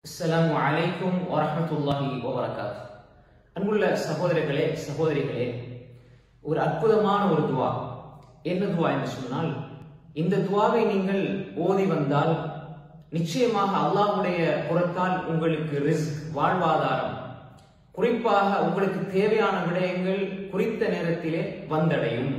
அஸ்ஸலாமு அலைக்கும் வரஹ்மத்துல்லாஹி வபரகாத் அன்புள்ள சகோதரர்களே சகோதரிகளே ஒரு அற்புதமான ஒரு துவா என்ன துவா என்று சொன்னால் இந்த துவாவை நீங்கள் ஓதி வந்தால் நிச்சயமாக அல்லாஹ்வுடைய புறத்தால் உங்களுக்கு ரிஸ்க் வாழ்வாதாரம் குறிப்பாக உங்களுக்கு தேவையான விடயங்கள் குறித்த நேரத்திலே வந்தடையும்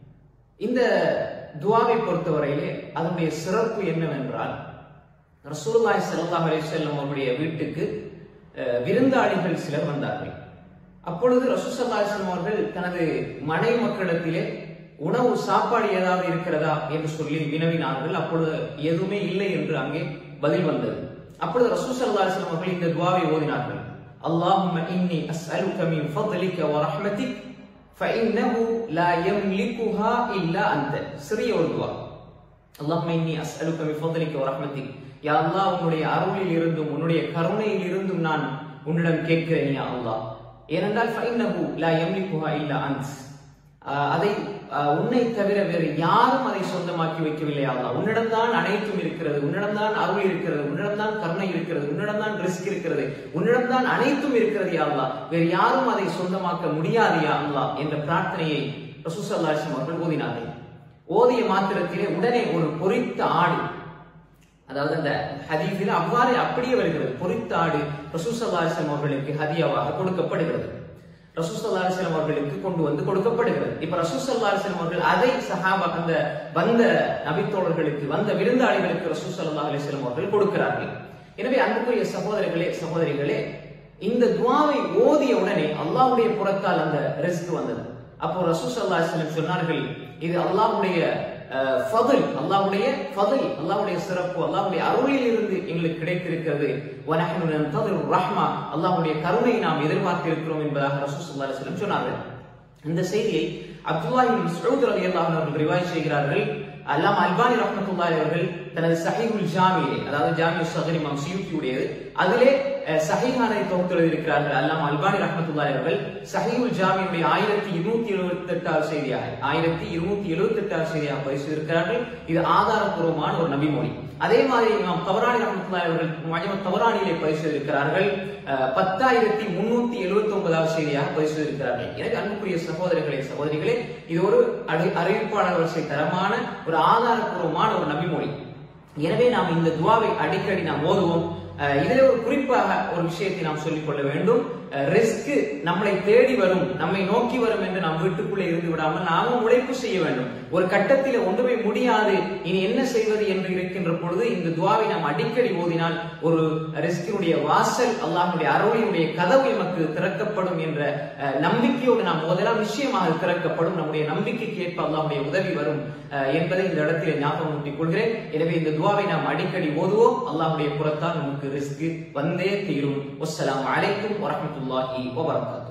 இந்த துவாவை பொறுத்தவரையிலே அதனுடைய சிறப்பு என்னவென்றால் ரசூலுல்லாஹி ஸல்லல்லாஹு அலைஹி வஸல்லம் அவருடைய வீட்டுக்கு அஹ், விருந்தாளிகள் சிலர் வந்தார்கள் அப்பொழுது ரசூல் ஸல்லல்லாஹு அலைஹி வஸல்லம் அவர்கள் தனது மனை மக்களிடத்திலே உணவு சாப்பாடு ஏதாவது இருக்கிறதா என்று சொல்லி வினவினார்கள் அப்பொழுது எதுவுமே இல்லை என்று அங்கே பதில் வந்தது அப்பொழுது ரசூல் ஸல்லல்லாஹு அலைஹி வஸல்லம் அவர்கள் இந்த துவாவை ஓதினார்கள் அல்லாஹும்ம இன்னி அஸ்அலுக மின் ஃபضلிக வ ரஹ்மதிக் فإنه لا يملكها إلا أنت சிறிய ஒரு துவா அல்லாஹ்ம இன்னி அஸ்அலுக மின் ஃபضلிக வ ரஹ்மதிக் யா அல்லாஹ் உன்னுடைய அருளில் இருந்தும் உன்னுடைய கருணையில் இருந்தும் நான் உன்னிடம் கேட்கிறேன் யா அல்லாஹ் ஏனென்றால் ஃபைன்னஹு லா யம்லிகுஹா இல்லா அன்ஸ் ஆஹ் அதை ஆஹ் உன்னை தவிர வேறு யாரும் அதை சொந்தமாக்கி வைக்கவில்லை யா அல்லாஹ் உன்னிடம்தான் அனைத்தும் இருக்கிறது உன்னிடம்தான் அருள் இருக்கிறது உன்னிடம்தான் கருணை இருக்கிறது உன்னிடம்தான் ரிஸ்க் இருக்கிறது உன்னிடம்தான் அனைத்தும் இருக்கிறது யா அல்லாஹ் வேறு யாரும் அதை சொந்தமாக்க முடியாது யா அல்லாஹ் என்ற பிரார்த்தனையை ரசூல் ஸல்லல்லாஹு அலைஹி வஸல்லம் அவர்கள் ஓதினார்கள் ஓதிய மாத்திரத்திலே உடனே ஒரு பொரித்த ஆடு அதாவது அந்த ஹதீஸில் அவ்வாறு அப்படியே வருகிறது பொரித்த ஆடு ரசூசல்லாசம் அவர்களுக்கு ஹதியாவாக கொடுக்கப்படுகிறது ரசூசல்லாசலம் அவர்களுக்கு கொண்டு வந்து கொடுக்கப்படுகிறது இப்ப ரசூசல்லாசலம் அவர்கள் அதை சஹாபா அந்த வந்த நபித்தோழர்களுக்கு வந்த விருந்தாளிகளுக்கு ரசூசல்லா அலிஸ்லாம் அவர்கள் கொடுக்கிறார்கள் எனவே அன்புக்குரிய சகோதரர்களே சகோதரிகளே இந்த துவாவை ஓதிய உடனே அல்லாஹ்வுடைய புறத்தால் அந்த ரிஸ்க் வந்தது அப்போ ரசூசல்லா அலிஸ்லம் சொன்னார்கள் இது அல்லாஹ்வுடைய அஹ், ஃபضல் அல்லாஹ்வுடைய ஃபضல் அல்லாஹ்வுடைய சிறப்பு அல்லாஹ்வுடைய அருளில் இருந்து எங்களுக்கு கிடைத்திருக்கிறது வனஹனு நன்ததிரு ரஹ்மா அல்லாஹ்வுடைய கருணையை நாம் எதிர்பார்த்திருக்கிறோம் என்பதாக ரசூல் ஸல்லல்லாஹு அலைஹி வஸல்லம் சொன்னார்கள் இந்த செய்தியை அப்துல்லாஹி பின் மஸ்ஊத் ரலியல்லாஹு அன்ஹு அவர்கள் ரிவாயத் செய்கிறார்கள் அல்லாம் அல்பானி ரஹ்மத்துல்லாஹி அவர்கள் தனது சஹீஹுல் ஜாமியிலே அதாவது ஜாமியு ஸகீர் இமாம் சியூத்தி உடையது அதிலே அஹ், சஹீஹானை தொகுத்து எழுதியிருக்கிறார்கள் அல்லாம் அல்பானி ரஹ்மத்துல்லாஹி அவர்கள் சஹீஹுல் ஜாமியுடைய ஆயிரத்தி இருநூத்தி எழுபத்தி எட்டாவது செய்தியாக ஆயிரத்தி இருநூத்தி எழுபத்தி எட்டாவது செய்தியாக பரிசீலிருக்கிறார்கள் இது ஆதாரபூர்வமான ஒரு நபிமொழி அதே மாதிரி இமாம் தவறானி ரஹ்மத்துல்லாஹி அவர்கள் மஜ்மு தவறானிலே பரிசீலிருக்கிறார்கள் அஹ், பத்தாயிரத்தி முன்னூத்தி எழுபத்தி ஒன்பதாவது செய்தியாக பரிசீலிருக்கிறார்கள் எனவே அன்புக்குரிய சகோதரர்களே சகோதரிகளே இது ஒரு அறி- அறிவிப்பாளர் வரிசை தரமான ஒரு ஆதாரபூர்வமான ஒரு நபிமொழி எனவே நாம் இந்த துவாவை அடிக்கடி நாம் ஓதுவோம் அஹ் இதிலே ஒரு குறிப்பாக ஒரு விஷயத்தை நாம் சொல்லிக் கொள்ள வேண்டும் ரிஸ்க் நம்மளை தேடி வரும் நம்மை நோக்கி வரும் என்று நாம் வீட்டுக்குள்ளே இருந்து விடாமல் நாமும் உழைப்பு செய்ய வேண்டும் ஒரு கட்டத்தில் ஒன்றுமே முடியாது இனி என்ன செய்வது என்று இருக்கின்ற பொழுது இந்த துவாவை நாம் அடிக்கடி ஓதினால் ஒரு ரிஸ்கினுடைய வாசல் அல்லாஹ்வுடைய அருளினுடைய கதவு எமக்கு திறக்கப்படும் என்ற அஹ், நம்பிக்கையோடு நாம் ஓதலாம் நிச்சயமாக அது திறக்கப்படும் நம்முடைய நம்பிக்கைக்கு ஏற்ப அல்லாஹ்வுடைய உதவி வரும் அஹ், என்பதை இந்த இடத்தில் ஞாபகம் ஊட்டிக் கொள்கிறேன் எனவே இந்த துவாவை நாம் அடிக்கடி ஓதுவோம் அல்லாஹ்வுடைய புறத்தால் நமக்கு ரிஸ்க் வந்தே தீரும் வஸ்ஸலாமு அலைக்கும் வரஹ்மத்துல்லாஹி வபரகாத்துஹு